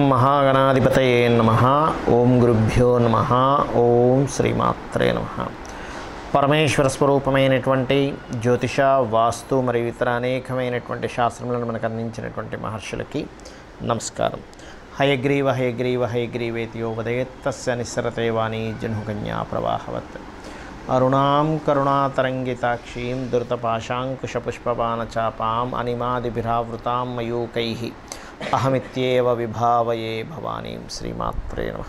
మహాగణాధిపతయే నమ ఓం గురుభ్యో నమ ఓం శ్రీమాత్రే నమ పరమేశ్వర స్వరూపమైనటువంటి జ్యోతిష వాస్తు మరియు ఇతర అనేకమైనటువంటి శాస్త్రములను మనకు అందించినటువంటి మహర్షులకి నమస్కారం హయగ్రీవ హయగ్రీవ హయగ్రీవేతియో ఉదయత్తస్య నిస్సరతే వాణి జన్హుకన్యా ప్రవాహవత్ అరుణాం కరుణాతరంగితాక్షీం ధృతపాశాంకుశపుష్పబాణచాపాం అనిమాదిభిరావృతాం మయూకై అహమిత్యేవ విభావయే భవానీం శ్రీమాత్రే నమ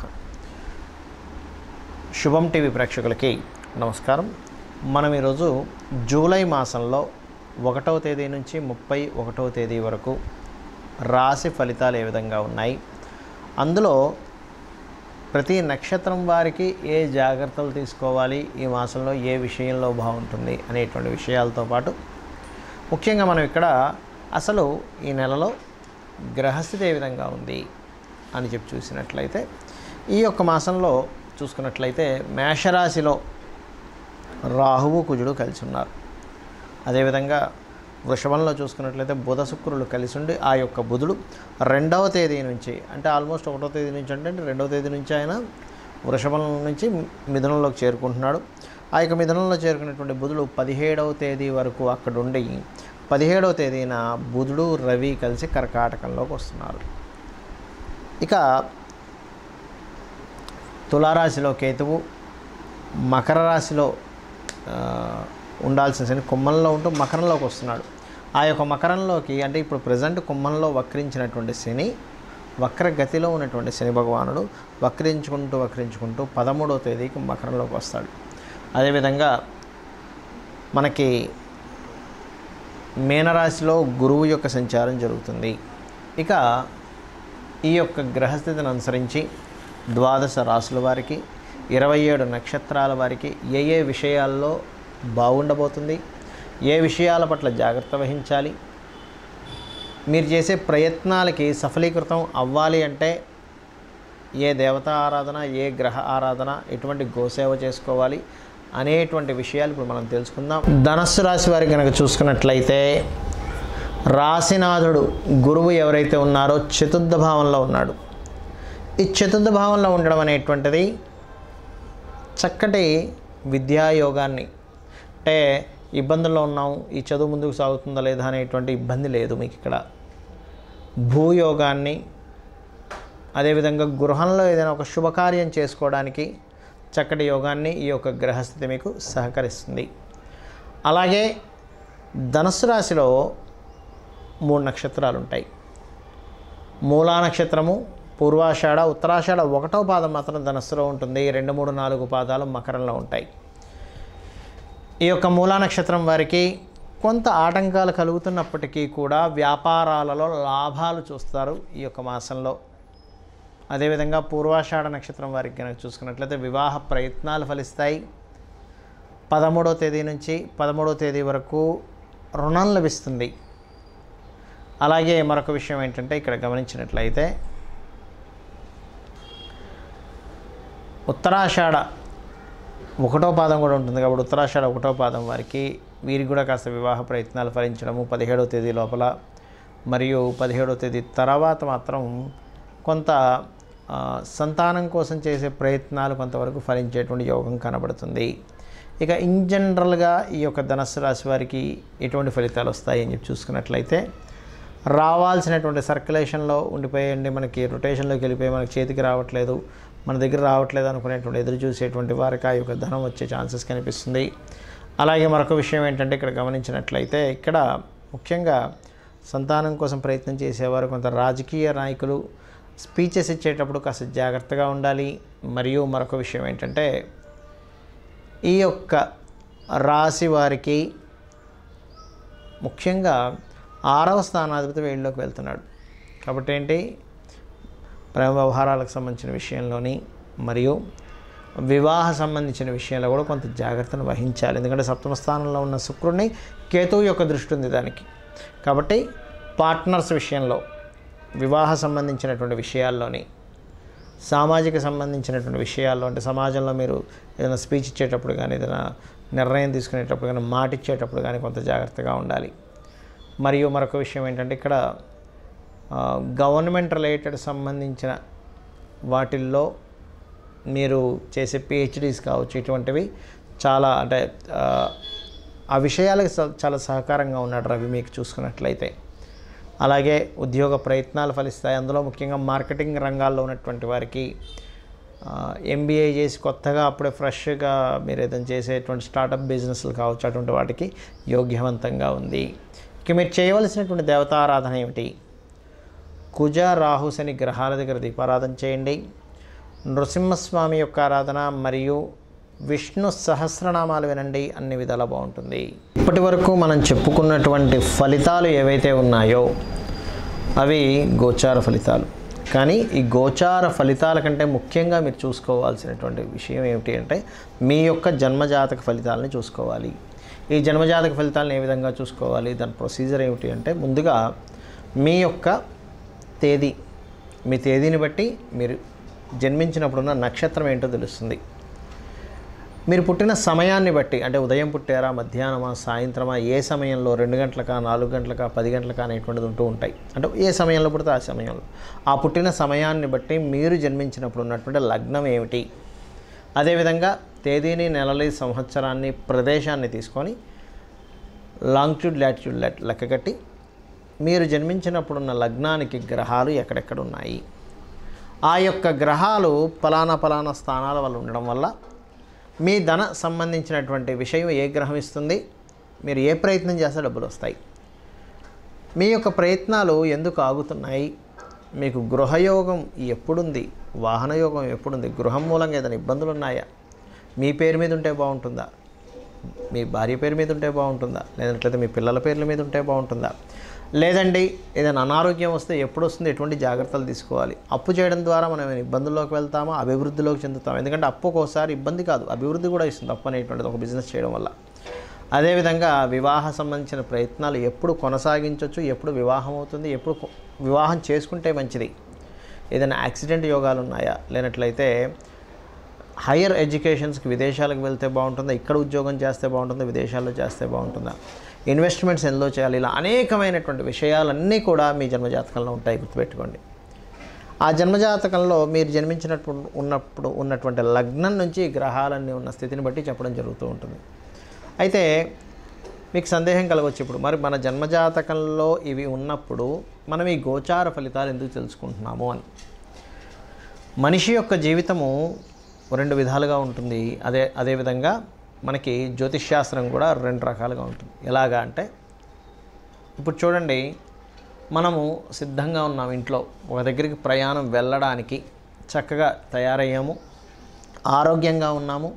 శుభం టీవీ ప్రేక్షకులకి నమస్కారం మనం ఈరోజు జూలై మాసంలో ఒకటవ తేదీ నుంచి ముప్పై ఒకటవ తేదీ వరకు రాశి ఫలితాలు ఏ విధంగా ఉన్నాయి అందులో ప్రతి నక్షత్రం వారికి ఏ జాగ్రత్తలు తీసుకోవాలి ఈ మాసంలో ఏ విషయంలో బాగుంటుంది అనేటువంటి విషయాలతో పాటు ముఖ్యంగా మనం ఇక్కడ అసలు ఈ నెలలో గ్రహస్థితి ఏ విధంగా ఉంది అని చెప్పి చూసినట్లయితే ఈ యొక్క మాసంలో చూసుకున్నట్లయితే మేషరాశిలో రాహువు కుజుడు కలిసి ఉన్నారు అదేవిధంగా వృషభంలో చూసుకున్నట్లయితే బుధ శుక్రులు కలిసి ఉండి ఆ యొక్క బుధుడు రెండవ తేదీ నుంచి అంటే ఆల్మోస్ట్ ఒకటో తేదీ నుంచి అంటే రెండవ తేదీ నుంచి ఆయన వృషభం నుంచి మిథునంలోకి చేరుకుంటున్నాడు ఆ యొక్క మిథునంలో చేరుకున్నటువంటి బుధుడు పదిహేడవ తేదీ వరకు అక్కడ ఉండి పదిహేడవ తేదీన బుధుడు రవి కలిసి కర్కాటకంలోకి వస్తున్నారు ఇక తులారాశిలో కేతువు మకర రాశిలో ఆ, ఉండాల్సిన శని కుంభంలో ఉంటూ మకరంలోకి వస్తున్నాడు ఆ యొక్క మకరంలోకి అంటే ఇప్పుడు ప్రజెంట్ కుంభంలో వక్రించినటువంటి శని వక్రగతిలో ఉన్నటువంటి శని భగవానుడు వక్రించుకుంటూ వక్రించుకుంటూ పదమూడవ తేదీకి మకరంలోకి వస్తాడు అదేవిధంగా మనకి మీనరాశిలో గురువు యొక్క సంచారం జరుగుతుంది ఇక ఈ యొక్క గ్రహస్థితిని అనుసరించి ద్వాదశ రాసుల వారికి ఇరవై ఏడు నక్షత్రాల వారికి ఏ ఏ విషయాల్లో బాగుండబోతుంది ఏ విషయాల పట్ల జాగ్రత్త వహించాలి మీరు చేసే ప్రయత్నాలకి సఫలీకృతం అవ్వాలి అంటే ఏ దేవతా ఆరాధన ఏ గ్రహ ఆరాధన ఎటువంటి గోసేవ చేసుకోవాలి అనేటువంటి విషయాలు ఇప్పుడు మనం తెలుసుకుందాం ధనస్సు రాశి వారికి కనుక చూసుకున్నట్లయితే రాశినాథుడు గురువు ఎవరైతే ఉన్నారో చతుర్థ భావంలో ఉన్నాడు ఈ చతుర్థ భావంలో ఉండడం అనేటువంటిది చక్కటి విద్యాయోగాన్ని అంటే ఇబ్బందుల్లో ఉన్నాం ఈ చదువు ముందుకు సాగుతుందా లేదా అనేటువంటి ఇబ్బంది లేదు మీకు ఇక్కడ భూయోగాన్ని అదేవిధంగా గృహంలో ఏదైనా ఒక శుభకార్యం చేసుకోవడానికి చక్కటి యోగాన్ని ఈ యొక్క గ్రహస్థితి మీకు సహకరిస్తుంది అలాగే ధనుసు రాశిలో మూడు నక్షత్రాలు ఉంటాయి మూలా నక్షత్రము పూర్వాషాఢ ఉత్తరాషాఢ ఒకటో పాదం మాత్రం ధనస్సులో ఉంటుంది రెండు మూడు నాలుగు పాదాలు మకరంలో ఉంటాయి ఈ యొక్క మూలా నక్షత్రం వారికి కొంత ఆటంకాలు కలుగుతున్నప్పటికీ కూడా వ్యాపారాలలో లాభాలు చూస్తారు ఈ యొక్క మాసంలో అదేవిధంగా పూర్వాషాఢ నక్షత్రం వారికి కనుక చూసుకున్నట్లయితే వివాహ ప్రయత్నాలు ఫలిస్తాయి పదమూడవ తేదీ నుంచి పదమూడవ తేదీ వరకు రుణం లభిస్తుంది అలాగే మరొక విషయం ఏంటంటే ఇక్కడ గమనించినట్లయితే ఉత్తరాషాఢ ఒకటో పాదం కూడా ఉంటుంది కాబట్టి ఉత్తరాషాఢ ఒకటో పాదం వారికి వీరికి కూడా కాస్త వివాహ ప్రయత్నాలు ఫలించడము పదిహేడవ తేదీ లోపల మరియు పదిహేడవ తేదీ తర్వాత మాత్రం కొంత ఆ, సంతానం కోసం చేసే ప్రయత్నాలు కొంతవరకు ఫలించేటువంటి యోగం కనబడుతుంది ఇక ఇన్ జనరల్గా ఈ యొక్క ధనస్సు రాశి వారికి ఎటువంటి ఫలితాలు వస్తాయి అని చెప్పి చూసుకున్నట్లయితే రావాల్సినటువంటి సర్క్యులేషన్లో ఉండిపోయండి మనకి రొటేషన్లోకి వెళ్ళిపోయి మనకి చేతికి రావట్లేదు మన దగ్గర రావట్లేదు అనుకునేటువంటి ఎదురు చూసేటువంటి వారికి ఆ యొక్క ధనం వచ్చే ఛాన్సెస్ కనిపిస్తుంది అలాగే మరొక విషయం ఏంటంటే ఇక్కడ గమనించినట్లయితే ఇక్కడ ముఖ్యంగా సంతానం కోసం ప్రయత్నం చేసేవారు కొంత రాజకీయ నాయకులు స్పీచెస్ ఇచ్చేటప్పుడు కాస్త జాగ్రత్తగా ఉండాలి మరియు మరొక విషయం ఏంటంటే ఈ యొక్క రాశి వారికి ముఖ్యంగా ఆరవ స్థానాధిపతి వేళ్ళలోకి వెళ్తున్నాడు కాబట్టి ఏంటి ప్రేమ వ్యవహారాలకు సంబంధించిన విషయంలోని మరియు వివాహ సంబంధించిన విషయంలో కూడా కొంత జాగ్రత్తను వహించాలి ఎందుకంటే సప్తమ స్థానంలో ఉన్న శుక్రుడిని కేతువు యొక్క దృష్టి ఉంది దానికి కాబట్టి పార్ట్నర్స్ విషయంలో వివాహ సంబంధించినటువంటి విషయాల్లోని సామాజిక సంబంధించినటువంటి విషయాల్లో అంటే సమాజంలో మీరు ఏదైనా స్పీచ్ ఇచ్చేటప్పుడు కానీ ఏదైనా నిర్ణయం తీసుకునేటప్పుడు కానీ మాట ఇచ్చేటప్పుడు కానీ కొంత జాగ్రత్తగా ఉండాలి మరియు మరొక విషయం ఏంటంటే ఇక్కడ గవర్నమెంట్ రిలేటెడ్ సంబంధించిన వాటిల్లో మీరు చేసే పిహెచ్డీస్ కావచ్చు ఇటువంటివి చాలా అంటే ఆ, ఆ విషయాలకు స- చాలా సహకారంగా ఉన్నాడు రవి మీకు చూసుకున్నట్లయితే అలాగే ఉద్యోగ ప్రయత్నాలు ఫలిస్తాయి అందులో ముఖ్యంగా మార్కెటింగ్ రంగాల్లో ఉన్నటువంటి వారికి ఎంబీఏ చేసి కొత్తగా అప్పుడే ఫ్రెష్గా మీరు ఏదైనా చేసేటువంటి స్టార్టప్ బిజినెస్లు కావచ్చు అటువంటి వాటికి యోగ్యవంతంగా ఉంది ఇక మీరు చేయవలసినటువంటి దేవతారాధన ఏమిటి కుజ రాహు శని గ్రహాల దగ్గర దీపారాధన చేయండి నృసింహస్వామి యొక్క ఆరాధన మరియు విష్ణు సహస్రనామాలు వినండి అన్ని విధాలా బాగుంటుంది ఇప్పటి వరకు మనం చెప్పుకున్నటువంటి ఫలితాలు ఏవైతే ఉన్నాయో అవి గోచార ఫలితాలు కానీ ఈ గోచార ఫలితాల కంటే ముఖ్యంగా మీరు చూసుకోవాల్సినటువంటి విషయం ఏమిటి అంటే మీ యొక్క జన్మజాతక ఫలితాలని చూసుకోవాలి ఈ జన్మజాతక ఫలితాలను ఏ విధంగా చూసుకోవాలి దాని ప్రొసీజర్ ఏమిటి అంటే ముందుగా మీ యొక్క తేదీ మీ తేదీని బట్టి మీరు జన్మించినప్పుడున్న నక్షత్రం ఏంటో తెలుస్తుంది మీరు పుట్టిన సమయాన్ని బట్టి అంటే ఉదయం పుట్టారా మధ్యాహ్నమా సాయంత్రమా ఏ సమయంలో రెండు గంటలకా నాలుగు గంటలకా పది గంటలకా అనేటువంటిది ఉంటూ ఉంటాయి అంటే ఏ సమయంలో పుడితే ఆ సమయంలో ఆ పుట్టిన సమయాన్ని బట్టి మీరు జన్మించినప్పుడు ఉన్నటువంటి లగ్నం ఏమిటి అదేవిధంగా తేదీని నెలలి సంవత్సరాన్ని ప్రదేశాన్ని తీసుకొని లాంగ్ట్యూడ్ లాటిట్యూడ్ లెట్ లెక్క కట్టి మీరు జన్మించినప్పుడున్న లగ్నానికి గ్రహాలు ఎక్కడెక్కడ ఉన్నాయి ఆ యొక్క గ్రహాలు పలానా పలానా స్థానాల వల్ల ఉండడం వల్ల మీ ధన సంబంధించినటువంటి విషయం ఏ గ్రహం ఇస్తుంది మీరు ఏ ప్రయత్నం చేస్తే డబ్బులు వస్తాయి మీ యొక్క ప్రయత్నాలు ఎందుకు ఆగుతున్నాయి మీకు గృహయోగం ఎప్పుడుంది వాహనయోగం ఎప్పుడుంది గృహం మూలంగా ఏదైనా ఇబ్బందులు ఉన్నాయా మీ పేరు మీద ఉంటే బాగుంటుందా మీ భార్య పేరు మీద ఉంటే బాగుంటుందా లేదంటే మీ పిల్లల పేర్ల మీద ఉంటే బాగుంటుందా లేదండి ఏదైనా అనారోగ్యం వస్తే ఎప్పుడు వస్తుంది ఎటువంటి జాగ్రత్తలు తీసుకోవాలి అప్పు చేయడం ద్వారా మనం ఏమైనా ఇబ్బందుల్లోకి వెళ్తామా అభివృద్ధిలోకి చెందుతాం ఎందుకంటే అప్పు ఒక్కోసారి ఇబ్బంది కాదు అభివృద్ధి కూడా ఇస్తుంది అప్పు అనేటువంటిది ఒక బిజినెస్ చేయడం వల్ల అదేవిధంగా వివాహ సంబంధించిన ప్రయత్నాలు ఎప్పుడు కొనసాగించవచ్చు ఎప్పుడు వివాహం అవుతుంది ఎప్పుడు కొ- వివాహం చేసుకుంటే మంచిది ఏదైనా యాక్సిడెంట్ యోగాలు ఉన్నాయా లేనట్లయితే హయ్యర్ ఎడ్యుకేషన్స్కి విదేశాలకు వెళ్తే బాగుంటుందా ఇక్కడ ఉద్యోగం చేస్తే బాగుంటుందా విదేశాల్లో చేస్తే బాగుంటుందా ఇన్వెస్ట్మెంట్స్ ఎందులో చేయాలి ఇలా అనేకమైనటువంటి విషయాలన్నీ కూడా మీ జన్మజాతకంలో ఉంటాయి గుర్తుపెట్టుకోండి ఆ జన్మజాతకంలో మీరు జన్మించినప్పుడు ఉన్నప్పుడు ఉన్నటువంటి లగ్నం నుంచి ఈ గ్రహాలన్నీ ఉన్న స్థితిని బట్టి చెప్పడం జరుగుతూ ఉంటుంది అయితే మీకు సందేహం కలగవచ్చు ఇప్పుడు మరి మన జన్మజాతకంలో ఇవి ఉన్నప్పుడు మనం ఈ గోచార ఫలితాలు ఎందుకు తెలుసుకుంటున్నాము అని మనిషి యొక్క జీవితము రెండు విధాలుగా ఉంటుంది అదే అదేవిధంగా మనకి జ్యోతిష్శాస్త్రం కూడా రెండు రకాలుగా ఉంటుంది ఎలాగా అంటే ఇప్పుడు చూడండి మనము సిద్ధంగా ఉన్నాం ఇంట్లో ఒక దగ్గరికి ప్రయాణం వెళ్ళడానికి చక్కగా తయారయ్యాము ఆరోగ్యంగా ఉన్నాము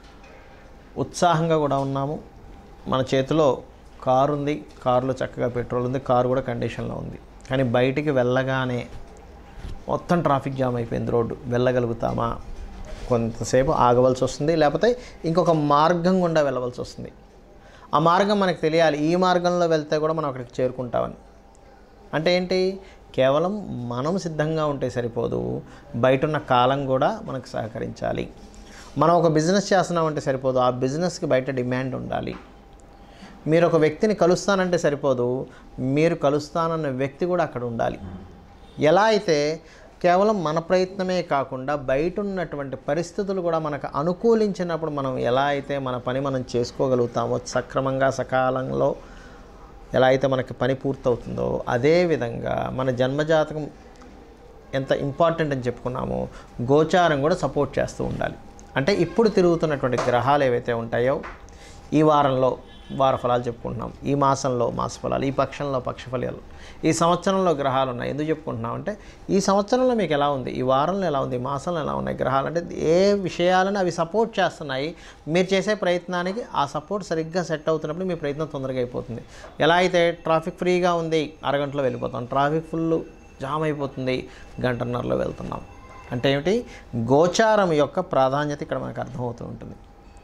ఉత్సాహంగా కూడా ఉన్నాము మన చేతిలో కారు ఉంది కారులో చక్కగా పెట్రోల్ ఉంది కారు కూడా కండిషన్లో ఉంది కానీ బయటికి వెళ్ళగానే మొత్తం ట్రాఫిక్ జామ్ అయిపోయింది రోడ్డు వెళ్ళగలుగుతామా కొంతసేపు ఆగవలసి వస్తుంది లేకపోతే ఇంకొక మార్గం గుండా వెళ్ళవలసి వస్తుంది ఆ మార్గం మనకు తెలియాలి ఈ మార్గంలో వెళ్తే కూడా మనం అక్కడికి చేరుకుంటామని అంటే ఏంటి కేవలం మనం సిద్ధంగా ఉంటే సరిపోదు బయట ఉన్న కాలం కూడా మనకు సహకరించాలి మనం ఒక బిజినెస్ చేస్తున్నామంటే సరిపోదు ఆ బిజినెస్కి బయట డిమాండ్ ఉండాలి మీరు ఒక వ్యక్తిని కలుస్తానంటే సరిపోదు మీరు కలుస్తానన్న వ్యక్తి కూడా అక్కడ ఉండాలి ఎలా అయితే కేవలం మన ప్రయత్నమే కాకుండా బయట ఉన్నటువంటి పరిస్థితులు కూడా మనకు అనుకూలించినప్పుడు మనం ఎలా అయితే మన పని మనం చేసుకోగలుగుతామో సక్రమంగా సకాలంలో ఎలా అయితే మనకి పని పూర్తవుతుందో అదే విధంగా మన జన్మజాతకం ఎంత ఇంపార్టెంట్ అని చెప్పుకున్నామో గోచారం కూడా సపోర్ట్ చేస్తూ ఉండాలి అంటే ఇప్పుడు తిరుగుతున్నటువంటి గ్రహాలు ఏవైతే ఉంటాయో ఈ వారంలో వార ఫలాలు చెప్పుకుంటున్నాం ఈ మాసంలో మాస ఫలాలు ఈ పక్షంలో పక్ష ఫలాలు ఈ సంవత్సరంలో గ్రహాలు ఉన్నాయి ఎందుకు చెప్పుకుంటున్నాం అంటే ఈ సంవత్సరంలో మీకు ఎలా ఉంది ఈ వారంలో ఎలా ఉంది ఈ మాసంలో ఎలా ఉన్నాయి గ్రహాలు అంటే ఏ విషయాలను అవి సపోర్ట్ చేస్తున్నాయి మీరు చేసే ప్రయత్నానికి ఆ సపోర్ట్ సరిగ్గా సెట్ అవుతున్నప్పుడు మీ ప్రయత్నం తొందరగా అయిపోతుంది ఎలా అయితే ట్రాఫిక్ ఫ్రీగా ఉంది అరగంటలో వెళ్ళిపోతాం ట్రాఫిక్ ఫుల్ జామ్ అయిపోతుంది గంటన్నరలో వెళ్తున్నాం అంటే ఏమిటి గోచారం యొక్క ప్రాధాన్యత ఇక్కడ మనకు అర్థమవుతూ ఉంటుంది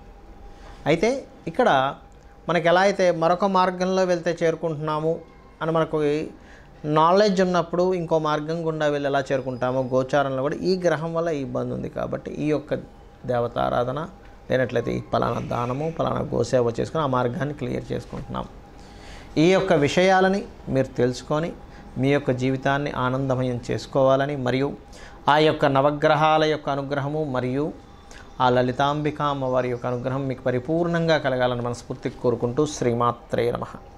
అయితే ఇక్కడ మనకి ఎలా అయితే మరొక మార్గంలో వెళ్తే చేరుకుంటున్నాము అని మనకు నాలెడ్జ్ ఉన్నప్పుడు ఇంకో మార్గం గుండా వెళ్ళి ఎలా చేరుకుంటామో గోచారంలో కూడా ఈ గ్రహం వల్ల ఈ ఇబ్బంది ఉంది కాబట్టి ఈ యొక్క దేవతారాధన లేనట్లయితే ఈ పలానా దానము పలానా గోసేవ చేసుకుని ఆ మార్గాన్ని క్లియర్ చేసుకుంటున్నాం ఈ యొక్క విషయాలని మీరు తెలుసుకొని మీ యొక్క జీవితాన్ని ఆనందమయం చేసుకోవాలని మరియు ఆ యొక్క నవగ్రహాల యొక్క అనుగ్రహము మరియు ఆ లలితాంబిక అమ్మవారి యొక్క అనుగ్రహం మీకు పరిపూర్ణంగా కలగాలని మనస్ఫూర్తిగా కోరుకుంటూ శ్రీమాత్రే నమః